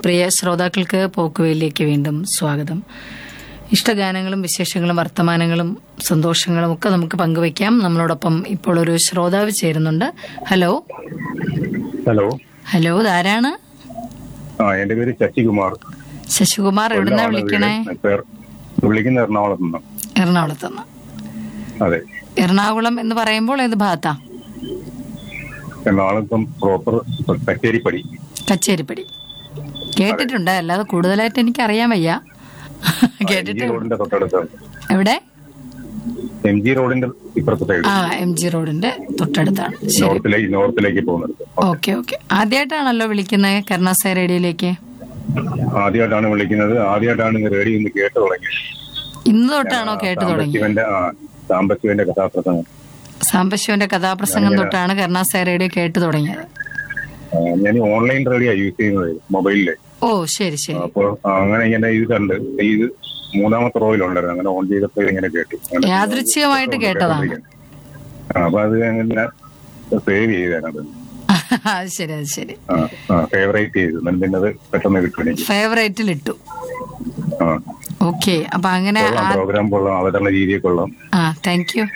പ്രിയ ശ്രോതാക്കൾക്ക് പോക്കുവയിലേക്ക് വീണ്ടും സ്വാഗതം ഇഷ്ടഗാനങ്ങളും വിശേഷങ്ങളും വർത്തമാനങ്ങളും സന്തോഷങ്ങളും ഒക്കെ നമുക്ക് പങ്കുവയ്ക്കാം നമ്മളോടൊപ്പം ഇപ്പോൾ ഒരു ശ്രോതാവ് ചേരുന്നുണ്ട് ഹലോ ഹലോ ഹലോ ഇതാരാണ് ആ എന്റെ പേര് ശശികുമാർ ശശികുമാർ എവിടുന്നാ കൊല്ലമാണ് വിളിക്കണേ വീട്. പേർ വിളിക്കുന്ന എറണാകുളത്ത് നിന്ന് എറണാകുളത്തുനിന്ന് അതെ എറണാകുളം എന്ന് പറയുമ്പോൾ ഏത് ഭാഗത്താ എറണാകുളം പ്രോപ്പർ കച്ചേരിപ്പടി കച്ചേരിപ്പടി കേട്ടിട്ടുണ്ട് അല്ലാതെ കൂടുതലായിട്ട് എനിക്ക് അറിയാൻ വയ്യ എം ജി കേട്ടിട്ട് റോഡിന്റെ തൊട്ടടുത്താണ് എവിടെ എം ജി റോഡിന്റെ ഇപ്പുറത്തെ സൈഡ് ആ എം ജി റോഡിന്റെ തൊട്ടടുത്താണ് ശരി നോർത്തിലേക്ക് നോർത്തിലേക്ക് പോകുന്നത് ഓക്കെ ഓക്കെ ആദ്യമായിട്ടാണല്ലോ വിളിക്കുന്നത് കരുണാസായ റേഡിയോയിലേക്ക് ആദ്യമായിട്ടാണ് വിളിക്കുന്നത് ആദ്യമായിട്ടാണ് റേഡിയോ ഇന്ന് കേട്ട് തുടങ്ങിയത് ഇന്ന് തൊട്ടാണോ കേട്ടു തുടങ്ങി സാമ്പശിവന്റെ ആ സാമ്പശിവന്റെ കഥാപ്രസംഗം സാംബശിവന്റെ കഥാപ്രസംഗം തൊട്ടാണ് കരുണാസായ റേഡിയോ കേട്ടു തുടങ്ങിയത് ആ, ഞാൻ ഓൺലൈൻ റേഡിയോ യൂസ് ചെയ്യുന്നത് മൊബൈലില് ഓ ശരി ശരി അപ്പോൾ അങ്ങനെ ഇങ്ങനെ ഇത് കണ്ട് ഇത് മൂന്നാമത്തെ റോയിലുണ്ടായിരുന്നു അങ്ങനെ ഓൺ ചെയ്തപ്പോൾ ഇങ്ങനെ കേട്ടു അങ്ങനെ യാദൃച്ഛികമായിട്ട് കേട്ടതാണ് ആ, അപ്പൊ അത് അങ്ങനെ സേവ് ചെയ്തത് അത് ശരി അത് ശരി ഫേവറേറ്റ് ചെയ്തു എന്നിട്ട് പിന്നെ അത് പെട്ടെന്ന് കിട്ടും എനിക്ക് ഫേവറേറ്റിൽ ഇട്ടു ആ ഓക്കെ അപ്പൊ അങ്ങനെ കൊള്ളാം ആ- പ്രോഗ്രാം കൊള്ളാം അവതരണ രീതിയെ കൊള്ളാം ആ താങ്ക് യു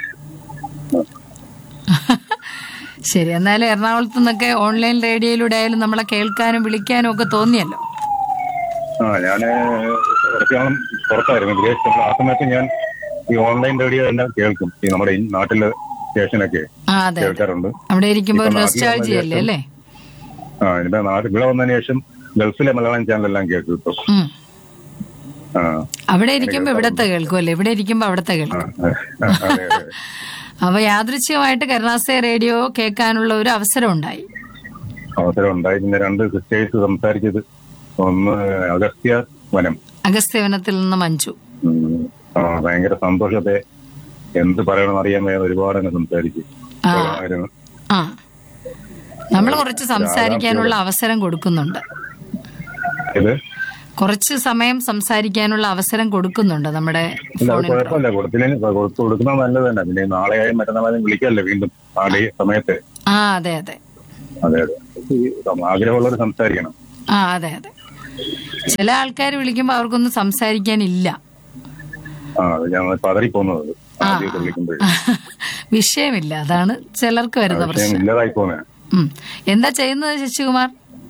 ശരി എന്നാലും എറണാകുളത്ത് നിന്നൊക്കെ ഓൺലൈൻ റേഡിയോയിലൂടെ ആയാലും നമ്മളെ കേൾക്കാനും വിളിക്കാനും ഒക്കെ തോന്നിയല്ലോ ആ ഞാന് കുറച്ച് നാളും പുറത്തായിരുന്നു വിദേശത്ത് ആ സമയത്ത് ഞാൻ ഈ ഓൺലൈൻ റേഡിയോ എല്ലാം കേൾക്കും ഈ നമ്മുടെ ഈ നാട്ടിലെ സ്റ്റേഷനൊക്കെ ആ അതെ കേൾക്കാറുണ്ട് അവിടെ ഇരിക്കുമ്പോ ഒരു ഇപ്പൊ നാട്ടിൽ നൊസ്റ്റാൾജി വന്ന അല്ലേ അല്ലേ ആ ഇവിടെ നാട്ടിൽ ഇവിടെ വന്നതിന് ശേഷം ഗൾഫിലെ മലയാളം ചാനലെല്ലാം കേൾക്കും ഇപ്പൊ ഉം. ആ അവിടെ ഇരിക്കുമ്പോ ഇവിടത്തെ കേൾക്കും അല്ലേ ഇവിടെ ഇരിക്കുമ്പോ അവിടത്തെ ആ, കേൾക്കും ആ, അതെ അതെ അപ്പൊ യാദൃച്ഛികമായിട്ട് കരുണാസയ റേഡിയോ കേൾക്കാനുള്ള ഒരു അവസരം ഉണ്ടായി അവസരം ഉണ്ടായി പിന്നെ രണ്ട് സിസ്റ്റേഴ്സ് സംസാരിച്ചത് ഒന്ന് അഗസ്ത്യ വനം അഗസ്ത്യവനത്തിൽ നിന്ന് മഞ്ജു ഉം. ആ, ഭയങ്കര സന്തോഷത്തെ എന്ത് പറയണമെന്ന് അറിയാൻ വയ്യാതെ ഒരുപാട് അങ്ങ് സംസാരിച്ചു ആ. കൊള്ളാമായിരുന്നു. ആ നമ്മൾ കുറച്ച് സംസാരിക്കാനുള്ള അവസരം കൊടുക്കുന്നുണ്ട് ഇത് കുറച്ച് സമയം സംസാരിക്കാനുള്ള അവസരം കൊടുക്കുന്നുണ്ട് നമ്മുടെ ഇല്ല അത് ഫോണിൽ കുഴപ്പമില്ല കൊടുത്തില്ലെങ്കിൽ കൊടുത്തു കൊടുക്കുന്നത് നല്ലത് തന്നെ പിന്നെ നാളെയായും മറ്റന്നാളായും വിളിക്കല്ലേ വീണ്ടും ആ ഡേ സമയത്ത് ആ അതെ അതെ അതെ അതെ ഈ ആഗ്രഹമുള്ളവർ സംസാരിക്കണം ആ അതെ അതെ ചില ആൾക്കാർ വിളിക്കുമ്പോൾ അവർക്കൊന്നും സംസാരിക്കാനില്ല ആ അത് ഞാൻ പതറിപ്പോന്നത് ആദ്യമൊക്കെ വിളിക്കുമ്പോഴേ വിഷയമില്ല അതാണ് ചിലർക്ക് വരുന്ന വിഷയം പ്രശ്നം ഇല്ലാതായി പോന്നെ ഉം. എന്താ ചെയ്യുന്നത് ശശികുമാർ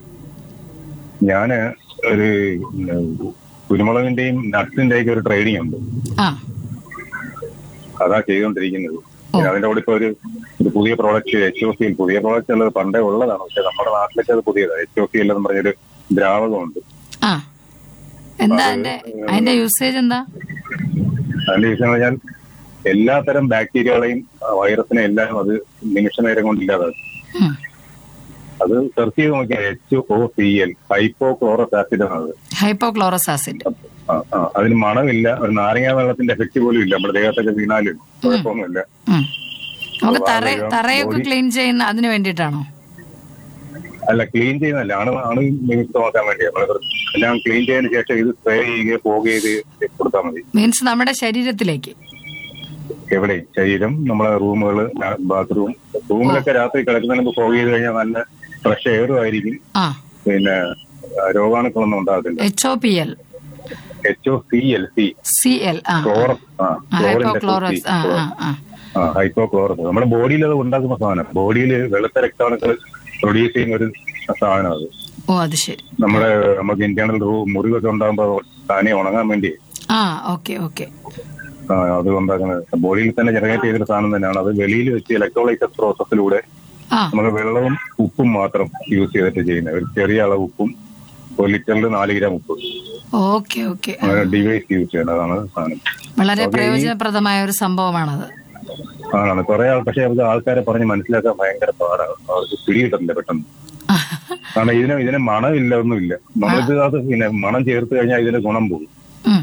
ഞാന് ഒരു ഉം, കുരുമുളകിന്റെയും നട്സിന്റെയും ഒക്കെ ഒരു ട്രേഡിംഗ് ഉണ്ട് ആ അതാ ചെയ്തുകൊണ്ടിരിക്കുന്നത് പിന്നെ അതിന്റെ കൂടെ ഇപ്പൊ ഒരു ഒരു പുതിയ പ്രോഡക്റ്റ് എച്ച് ഒ സിയിൽ പുതിയ പ്രോഡക്റ്റ് ഉള്ളത് പണ്ടേ ഉള്ളതാണ് പക്ഷെ നമ്മുടെ നാട്ടിലൊക്കെ അത് പുതിയതാണ് എച്ച് ഒ സി എന്ന് പറഞ്ഞൊരു ദ്രാവകമുണ്ട് ആ എന്താ അതിന്റെ അതിന്റെ യൂസേജ് എന്താ അതിന്റെ വിഷയം എന്ന് പറഞ്ഞാൽ എല്ലാത്തരം ബാക്ടീരിയകളെയും ആ, വൈറസിനെ എല്ലാം അത് നിമിഷ നേരം കൊണ്ട് ഇല്ലാതാക്കും ഉം. അത് സെർച്ച് ചെയ്ത് നോക്കിയാൽ H O C L hypo chlorous acid ആണ് ഹൈപ്പോക്ലോറസ് ആസിഡ് ആ, ആ, അതിന് മണമില്ല ഒരു നാരങ്ങ വെള്ളത്തിന്റെ എഫക്ട് പോലും ഇല്ല നമ്മുടെ ദേഹത്തൊക്കെ വീണാലും കുഴപ്പമൊന്നുമില്ല ഉം. നമുക്ക് തറ തറയൊക്കെ ക്ലീൻ ചെയ്യുന്ന അതിന് വേണ്ടിയിട്ടാണോ അല്ല ക്ലീൻ ചെയ്യുന്നല്ല ആണ് ആണ് നിമിത്തമാക്കാൻ വേണ്ടി നമ്മൾ എല്ലാം ക്ലീൻ ചെയ്തതിന് ശേഷം ഇത് സ്പ്രേ ചെയ്യുകയോ പോകെ ചെയ്ത് കൊടുത്താൽ മതി മീൻസ് നമ്മുടെ ശരീരത്തിലേക്ക് എവിടെ ശരീരം നമ്മളെ റൂമുകൾ ബാത്റൂം റൂമിലൊക്കെ രാത്രി കിടക്കുന്നതിന് മുമ്പ് പോകെ ചെയ്ത് കഴിഞ്ഞാൽ നല്ല ഫ്രഷ് എയറും ആയിരിക്കും ആ പിന്നെ ആ, രോഗാണുക്കളൊന്നും ഉണ്ടാകത്തില്ല H O P L H O C L C C L ആ ക്ലോറസ് ആ ക്ലോറിന്റെ ഹൈപ്പോക്ലോറസ് ആ ആ ആ ആ ഹൈപ്പോ ക്ലോറസ് നമ്മുടെ ബോഡിയിൽ അത് ഉണ്ടാക്കുന്ന സാധനം ബോഡിയിൽ വെളുത്ത രക്താണുക്കൾ പ്രൊഡ്യൂസ് ചെയ്യുന്ന ഒരു സാധനം അത് ഓ അത് ശരി നമ്മുടെ നമുക്ക് ഇന്റേണൽ മുറിവൊക്കെ ഉണ്ടാകുമ്പോൾ താനെ ഉണങ്ങാൻ വേണ്ടി ആ ഓക്കെ ഓക്കെ ആ, അത് ഉണ്ടാക്കുന്നത് ബോഡിയിൽ തന്നെ ജനറേറ്റ് ചെയ്തൊരു സാധനം തന്നെയാണ് അത് വെളിയിൽ വെച്ച് ഇലക്ട്രോലൈസസ് പ്രോസസ്സിലൂടെ ആ നമ്മൾ വെള്ളവും ഉപ്പും മാത്രം യൂസ് ചെയ്തിട്ട് ചെയ്യുന്നത് ഒരു ചെറിയ അളവ് ഉപ്പും ഒരു ലിറ്ററിൽ നാല് ഗ്രാം ഉപ്പ് ഓക്കെ ഓക്കെ അങ്ങനെ ഡിവൈസ് യൂസ് ചെയ്യുന്നത് അതാണ് സാധനം വളരെ പ്രയോജനപ്രദമായ ഒരു സംഭവമാണത് ആണ് കുറെ ആൾ പക്ഷെ അവർക്ക് ആൾക്കാരെ പറഞ്ഞ് മനസ്സിലാക്കാൻ ഭയങ്കര പാടാണ് അവർക്ക് പിടികിട്ടില്ല പെട്ടെന്ന് കാരണം ഇതിന് ഇതിന് മണമില്ല ഒന്നുമില്ല നമ്മളിത് അത് പിന്നെ മണം ചേർത്ത് കഴിഞ്ഞാൽ ഇതിന് ഗുണം പോകും ഉം.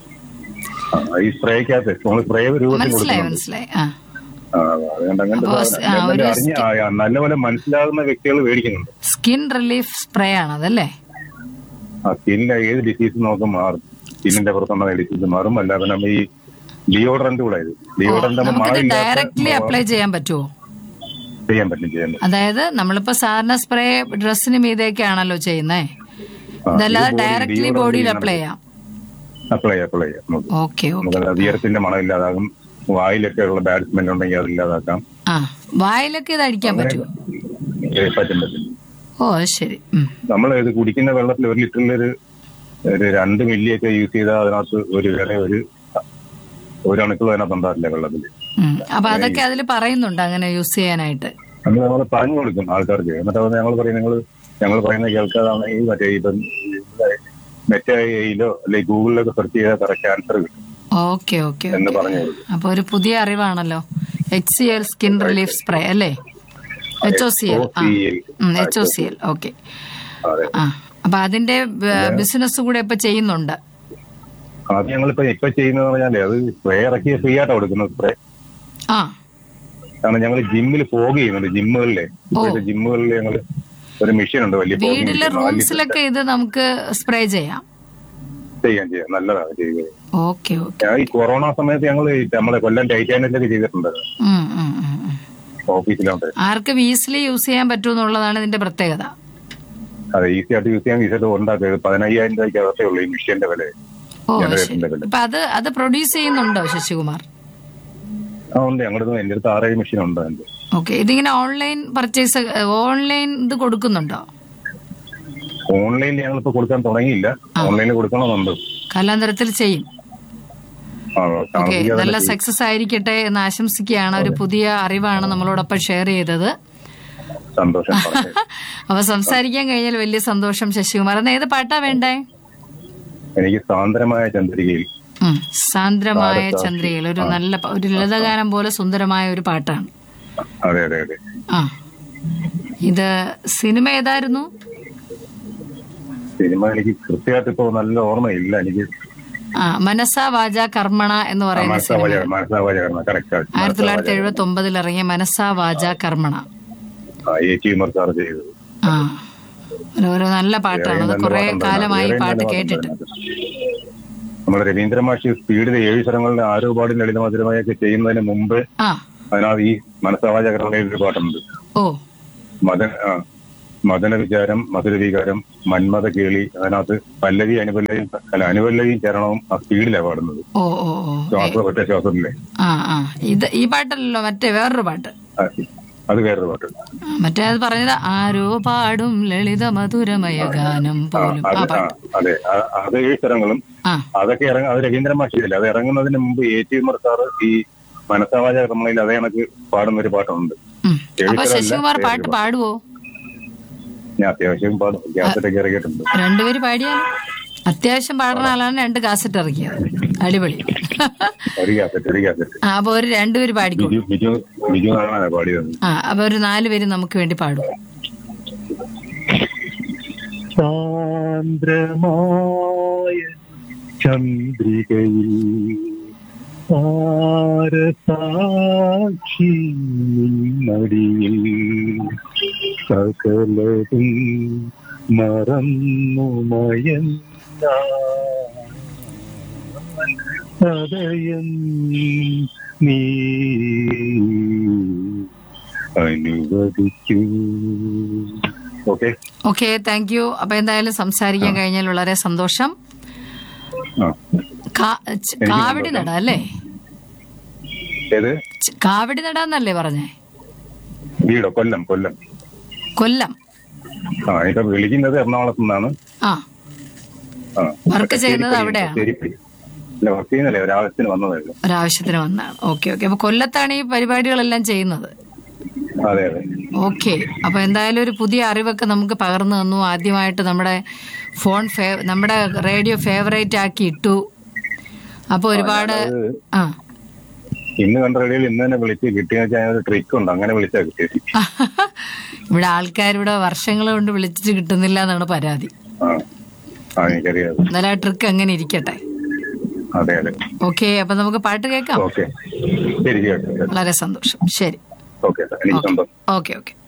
ആ, ഈ സ്പ്രേക്കകത്ത് നമ്മൾ സ്പ്രേ രൂപത്തിൽ മനസ്സിലായി കൊടുക്കുന്നുണ്ട് മനസ്സിലായി ആ ആ, അതുകൊണ്ട് അങ്ങനത്തെ അപ്പോ സാധനം. ആ, എന്നാലും ഒരു അറിഞ്ഞ് ആ, ആ, നല്ലപോലെ മനസ്സിലാകുന്ന വ്യക്തികൾ മേടിക്കുന്നുണ്ട് സ്കിൻ റിലീഫ് സ്പ്രേ ആണ് അതല്ലേ ആ സ്കിന്നിന്റെ ഏത് ഡിസീസ് നോക്കും മാറും സ്കിന്നിന്റെ പുറത്തുള്ള ഡിസീസ് മാറും അല്ലാതെ നമ്മൾ ഈ ഡിയോഡറന്റ് കൂടെ ഇത് ഡിയോഡറന്റ് നമ്മൾ നമുക്കിത് മണമില്ലാത്ത ഡയറക്ട്ലി അപ്ലൈ ചെയ്യാൻ പറ്റുമോ ചെയ്യാൻ പറ്റും ചെയ്യാൻ പറ്റും അതായത് നമ്മളിപ്പോ സാധാരണ സ്പ്രേ ഡ്രസ്സിന് മീതെയൊക്കെ ആണല്ലോ ചെയ്യുന്നേ ആ, ഇതല്ലാതെ ഇത് body- ഡയറക്ട്ലി deodorant ബോഡിയിൽ ചെയ്യണം. അപ്ലൈ ചെയ്യാം അപ്ലൈ അപ്ലൈ ചെയ്യാം നമുക്ക് ഓക്കെ ഓക്കെ നമുക്ക് അത് വിയർപ്പിന്റെ മണം ഇല്ലാതാകും വായിലൊക്കെ ഉള്ള ബാഡ് സ്മെൽ ഉണ്ടെങ്കിൽ അത് ഇല്ലാതാക്കാം ആ വായിലൊക്കെ ഇത് അടിക്കാൻ പറ്റുമോ ഏ, പറ്റും പറ്റും ഓ അത് ശരി ഉം. നമ്മൾ ഇത് കുടിക്കുന്ന വെള്ളത്തിൽ ഒരു ലിറ്ററിൽ ഒരു ഒരു രണ്ട് മില്ലിയൊക്കെ യൂസ് ചെയ്താൽ അതിനകത്ത് ഒരു വേറെ ഒരു ഒരു അണുക്കളും അതിനകത്ത് ഉണ്ടാവില്ല വെള്ളത്തിൽ ഉം. അപ്പൊ അതൊക്കെ അതിൽ പറയുന്നുണ്ട് അങ്ങനെ യൂസ് ചെയ്യാനായിട്ട് നമ്മൾ നമ്മൾ പറഞ്ഞു കൊടുക്കും ആൾക്കാർക്ക് എന്നിട്ട് അത് ഞങ്ങൾ പറയും നിങ്ങൾ ഞങ്ങൾ പറയുന്നത് കേൾക്കാതാണെങ്കിൽ മറ്റേ ഇപ്പം മെറ്റയിലോ അല്ലെങ്കിൽ ഗൂഗിളിലൊക്കെ സെർച്ച് ചെയ്താൽ കറക്റ്റ് ആൻസർ കിട്ടും ഓക്കെ ഓക്കെ എന്ന് പറഞ്ഞു കൊടുക്കും അപ്പൊ ഒരു പുതിയ അറിവാണല്ലോ H C L skin relief spray അല്ലേ എച്ച് ഒ സി എൽ ആ OCL. H O C L okay അതെ ആ അപ്പൊ അതിന്റെ ബിസിനസ് കൂടെ ഇപ്പൊ ചെയ്യുന്നുണ്ട് അത് ഞങ്ങളിപ്പോ ഇപ്പൊ ചെയ്യുന്നത് പറഞ്ഞാലേ അത് സ്പ്രേ ഇറക്കി ഫ്രീ ആയിട്ടാ കൊടുക്കുന്നത് സ്പ്രേ ആ കാരണം ഞങ്ങൾ ജിമ്മിൽ ഫോഗ് ചെയ്യുന്നുണ്ട് ജിമ്മുകളിലെ ഇപ്പോഴത്തെ ജിമ്മുകളിൽ ഞങ്ങൾ ഒരു മെഷീൻ ഉണ്ട് വലിയ fogging വീട്ടിലെ machine. നാല് റൂംസിലൊക്കെ ഇത് നമുക്ക് സ്പ്രേ ചെയ്യാം ചെയ്യാൻ ചെയ്യാം നല്ലതാണ് ചെയ്യുന്നത് ഓക്കെ ഓക്കെ ഞാൻ ഈ കൊറോണ സമയത്ത് ഞങ്ങൾ നമ്മളെ കൊല്ലം ടൈറ്റാനിലൊക്കെ ചെയ്തിട്ടുണ്ട് ഓഫീസിലുണ്ട് ആർക്കും ഈസിലി യൂസ് ചെയ്യാൻ പറ്റുമെന്നുള്ളതാണ് ഇതിന്റെ പ്രത്യേകത അതെ ഈസി ആയിട്ട് യൂസ് ചെയ്യാൻ ഈസി ആയിട്ട് ഉണ്ടാക്കുക പതിനയ്യായിരം രൂപയ്ക്ക് അകത്തേ ഉള്ളൂ ഈ മെഷീന്റെ വില ഓ ശരി ജനറേറ്ററിന്റെ വില അപ്പൊ അത് അത് പ്രൊഡ്യൂസ് ചെയ്യുന്നുണ്ടോ ശശികുമാർ ആ ഉണ്ട് ഞങ്ങളുടെ എന്റെ അടുത്ത് ആറേഴ് മെഷീൻ ഉണ്ട് അതിന്റെ ഓക്കെ ഇതിങ്ങനെ ഓൺലൈൻ പർച്ചേസ് ഓൺലൈൻ ഇത് കൊടുക്കുന്നുണ്ടോ ഓൺലൈനിൽ ഞങ്ങളിപ്പോ കൊടുക്കാൻ തുടങ്ങിയില്ല ഓൺലൈനിൽ കൊടുക്കണമെന്നുണ്ട് കാലാന്തരത്തിൽ ചെയ്യും ആ, ഓക്കെ താമസിക്കാതെ നല്ല സക്സസ് ആയിരിക്കട്ടെ എന്ന് ആശംസിക്കുകയാണ് ഒരു പുതിയ അറിവാണ് നമ്മളോടൊപ്പം ഷെയർ ചെയ്തത് സന്തോഷം പറഞ്ഞു. അപ്പൊ സംസാരിക്കാൻ കഴിഞ്ഞാൽ വലിയ സന്തോഷം ശശികുമാർ എന്നാ ഏത് പാട്ടാ വേണ്ടേ എനിക്ക് സാന്ദ്രമായ ചന്ദ്രികയിൽ ഉം, സാന്ദ്രമായ ചന്ദ്രികയിൽ ഒരു നല്ല പ- ഒരു ലളിതഗാനം പോലെ സുന്ദരമായ ഒരു പാട്ടാണ് അതെ അതെ അതെ ആ ഇത് സിനിമ ഏതായിരുന്നു സിനിമ എനിക്ക് കൃത്യമായിട്ട് ഇപ്പോ നല്ല ഓർമ്മയില്ല എനിക്ക് ആ മനസ്സാ വാച കർമ്മണ എന്ന് പറയുന്ന സിനിമ മനസ്സാവാജ മനസ്സാവാജ കറക്റ്റ് ആയിരത്തി തൊള്ളായിരത്തി എഴുപത്തി ഒമ്പതിൽ ഇറങ്ങിയ മനസ്സാ വാച കർമ്മണ എ ടി ഉമർ സാർ ചെയ്തത് ആ ഒരു- ഒരു നല്ല പാട്ടാണ് അത് നല്ല കുറെ പാട്ടുണ്ട്. കാലമായി വേറെയും പാട്ട് നല്ല കേട്ടിട്ട് പാട്ടുണ്ട്. നമ്മുടെ രവീന്ദ്ര മാഷി സ്പീഡിൽ ഏഴ് സ്വരങ്ങളുടെ ആരോപാടും ലളിതമധുരമായൊക്കെ ചെയ്യുന്നതിന് മുമ്പ് ആ അതിനകത്ത് ഈ മനസ്സാവാജ കർമ്മയിൽ ഒരു പാട്ടുണ്ട് ഓ മദൻ ആ, മദന വിചാരം മധുര വികാരം മന്മത കേളി അതിനകത്ത് പല്ലവി അനുപല്ലവിയും അല്ല അനുപല്ലവിയും ചരണവും ആ സ്പീഡിലാണ് പാടുന്നത് ഓ ഓ ഓ ശ്വാസം ഒറ്റ ശ്വാസത്തിലെ ആ ആ ഇത് ഈ പാട്ടല്ലല്ലോ മറ്റേ വേറൊരു പാട്ട് ആ, അത് വേറൊരു പാട്ട് ആ, മറ്റേ അത് പറഞ്ഞത് ആരോ പാടും ലളിത മധുരമയ ഗാനം ആ, പോലും ആ അത് ആ, പാട്ട് അതെ ആ, അത് ഏഴ് സ്വരങ്ങളും ആ അതൊക്കെ ഇറങ്ങ അത് രവീന്ദ്ര മാഷിയില്ല അത് ഇറങ്ങുന്നതിന് മുമ്പ് എ ടി ഉമർ സാറ് ഈ മനസ്സാവാച കർമ്മയിൽ അതേ കണക്ക് പാടുന്ന ഒരു പാട്ടുണ്ട് ഉം. ഏഴ് അപ്പൊ സ്വരമല്ല, ശശികുമാർ ഏഴ് പാട്ട് സ്വരം. പാടുവോ ഞാൻ അത്യാവശ്യം പാടും ഗ്യാസറ്റൊക്കെ ഇറങ്ങിയിട്ടുണ്ട് രണ്ടുപേര് പാടിയാൽ അത്യാവശ്യം പാടുന്ന ആളാണ് രണ്ട് കാസറ്റ് ഇറക്കിയത് അടിപൊളി ഒരു ഗ്യാസറ്റ് ഒരു ഗ്യാസറ്റ് ആ അപ്പൊ ഒരു രണ്ടുപേര് പാടിക്കോ ബിജു ബിജു ബിജു നാളാണ് പാടിയത് ആ അപ്പൊ ഒരു നാല് പേര് നമുക്ക് വേണ്ടി പാടും സാന്ദ്രമായ ചന്ദ്രികയിൽ ആരസാക്ഷി നടിയിൽ സകലതും മറന്നു മയന്ന ഹൃദയം നീ അനുവദിക്കൂ ഓക്കെ ഓക്കെ താങ്ക് യു അപ്പൊ എന്തായാലും സംസാരിക്കാൻ കഴിഞ്ഞാൽ വളരെ സന്തോഷം ആ കാ- ച- കാവടി നട അല്ലേ ഏത് ച- കാവടി നടാന്നല്ലേ പറഞ്ഞേ വീടോ കൊല്ലം കൊല്ലം കൊല്ലം ആ ഇപ്പൊ വിളിക്കുന്നത് എറണാകുളത്ത് നിന്നാണ് ആ ആ വർക്ക് ചെയ്യുന്നത് അവിടെയാണ് ശരിപ്പി ഇല്ല വർക്ക് ചെയ്യുന്നില്ല ഒരാവശ്യത്തിന് വന്നതല്ലോ ഒരാവശ്യത്തിന് വന്നാണ് ഓക്കെ ഓക്കെ അപ്പൊ കൊല്ലത്താണ് ഈ പരിപാടികളെല്ലാം ചെയ്യുന്നത് അതെ അതെ ഓക്കെ അപ്പൊ എന്തായാലും ഒരു പുതിയ അറിവൊക്കെ നമുക്ക് പകർന്നു തന്നു ആദ്യമായിട്ട് നമ്മുടെ ഫോൺ ഫേ- നമ്മുടെ റേഡിയോ ഫേവറേറ്റ് ആക്കി ഇട്ടു അപ്പൊ ഒരുപാട് ആ ഇന്ന് കണ്ട റേഡിയോയിൽ ഇന്ന് തന്നെ വിളിച്ച് കിട്ടിയ ഒരു ട്രിക്ക് ഉണ്ട് അങ്ങനെ വിളിച്ചാ കിട്ടിയത് ഇവിടെ ആൾക്കാർ ഇവിടെ വർഷങ്ങൾ കൊണ്ട് വിളിച്ചിട്ട് കിട്ടുന്നില്ല എന്നാണ് പരാതി ആ ആ എനിക്കറിയാം എന്നാലും ആ ട്രിക്ക് അങ്ങനെ ഇരിക്കട്ടെ അതെ അതെ ഓക്കെ അപ്പൊ നമുക്ക് പാട്ട് കേൾക്കാം ഓക്കെ ശരി കേട്ടോ വളരെ സന്തോഷം ശരി ഓക്കെ എനിക്ക് സന്തോഷം ഓക്കെ ഓക്കെ